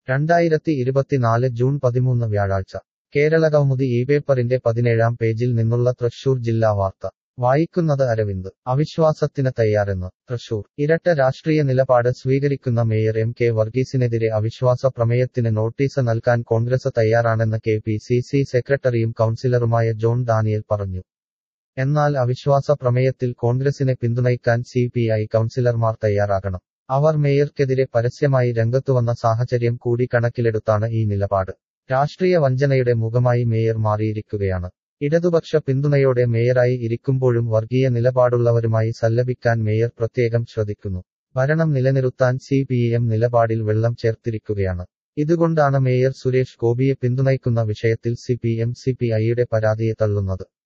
രണ്ടായിരത്തി ഇരുപത്തിനാല് ജൂൺ പതിമൂന്ന് വ്യാഴാഴ്ച കേരളകൗമുദി ഈ പേപ്പറിന്റെ പതിനേഴാം പേജിൽ നിന്നുള്ള തൃശൂർ ജില്ലാ വാർത്ത വായിക്കുന്നത് അരവിന്ദ് അവിശ്വാസത്തിന് തയ്യാറെന്ന് തൃശൂർ ഇരട്ട രാഷ്ട്രീയ നിലപാട് സ്വീകരിക്കുന്ന മേയർ എം കെ വർഗീസിനെതിരെ അവിശ്വാസ പ്രമേയത്തിന് നോട്ടീസ് നൽകാൻ കോൺഗ്രസ് തയ്യാറാണെന്ന് കെ പി സി സി സെക്രട്ടറിയും കൗൺസിലറുമായ ജോൺ ഡാനിയൽ പറഞ്ഞു എന്നാൽ അവിശ്വാസ പ്രമേയത്തിൽ കോൺഗ്രസിനെ പിന്തുണയ്ക്കാൻ സി പി ഐ കൗൺസിലർമാർ തയ്യാറാകണം അവർ മേയർക്കെതിരെ പരസ്യമായി രംഗത്തുവന്ന സാഹചര്യം കൂടി കണക്കിലെടുത്താണ് ഈ നിലപാട് രാഷ്ട്രീയ വഞ്ചനയുടെ മുഖമായി മേയർ മാറിയിരിക്കുകയാണ് ഇടതുപക്ഷ പിന്തുണയോടെ മേയറായി ഇരിക്കുമ്പോഴും വർഗീയ നിലപാടുള്ളവരുമായി സല്ലപിക്കാൻ മേയർ പ്രത്യേകം ശ്രദ്ധിക്കുന്നു ഭരണം നിലനിർത്താൻ സി പി എം നിലപാടിൽ വെള്ളം ചേർത്തിരിക്കുകയാണ് ഇതുകൊണ്ടാണ് മേയർ സുരേഷ് ഗോപിയെ പിന്തുണയ്ക്കുന്ന വിഷയത്തിൽ C P M C P ഐയുടെ പരാതിയെ തള്ളുന്നത്